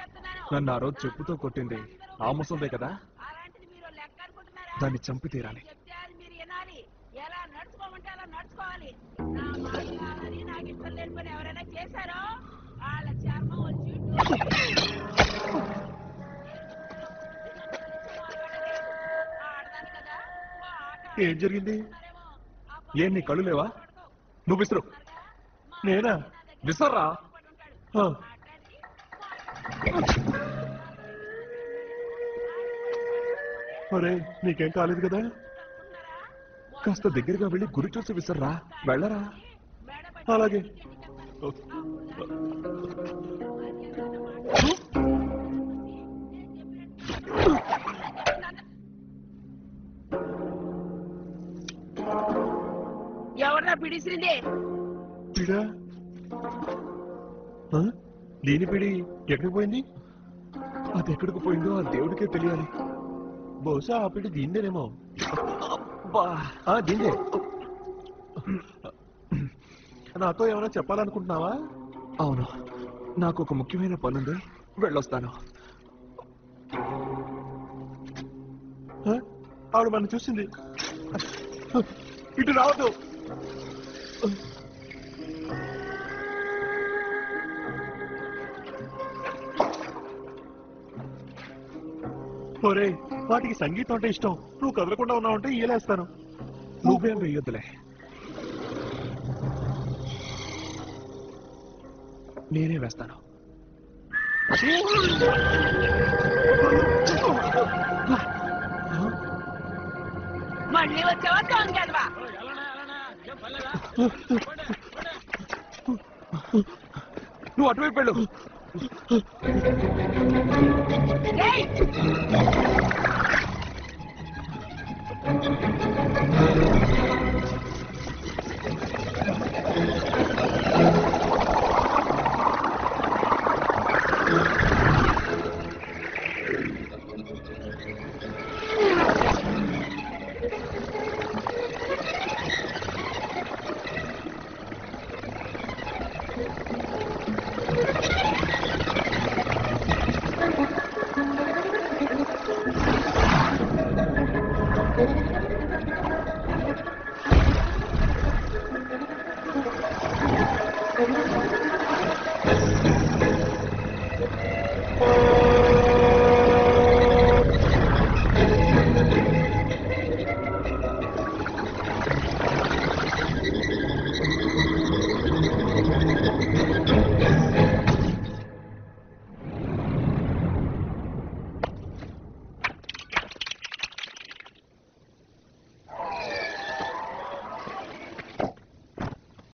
నన్ను ఆ రోజు చెప్పుతో కొట్టింది ఆ ముసల్దే కదా అలాంటిది మీరు లెక్క అనుకుంటున్నారా దాన్ని చంపి తీరాలి చెప్తే అది మీరు వినాలి ఎలా నడుచుకోమంటే అలా నడుచుకోవాలి నా మాట కాదని నాకు ఇష్టం లేని పని ఎవరైనా చేశారో వాళ్ళ చర్మం వచ్చి ఆడదాని కదా ఓ ఆట ఏం జరిగింది ఆడుతున్నారేమో. ఆ ఏం నీ కళ్ళు లేవా నువ్వు విసురు నేనా విసర్రా పడి ఉంటాడు ఆ, ఒరే నీకేం కాలేదు కదా కాస్త దగ్గరగా వెళ్ళి గురి చూసి విసర్రా వెళ్ళరా అలాగే ఎవరా పిడిసిరింది పిడా ఆ? దీని పిడి ఎక్కడికి పోయింది అది ఎక్కడికి పోయిందో ఆ దేవుడికే తెలియాలి బహుశా ఆ పిడి దీందేనేమో అబ్బా ఆ దీందే నాతో ఏమైనా చెప్పాలనుకుంటున్నావా అవును నాకు ఒక ముఖ్యమైన పనుంది వెళ్ళొస్తాను ఆ? ఆవిడ మనం చూసింది ఇటు రావద్దు ఒరే వాటికి సంగీతం అంటే ఇష్టం నువ్వు కదలకుండా ఉన్నావంటే ఈలేస్తాను నువ్వేం వెయ్యొద్దులే నేనే వేస్తాను మళ్ళీ వచ్చావా దొంగదవా నువ్వు అటువైపు వెళ్ళు ఏయ్!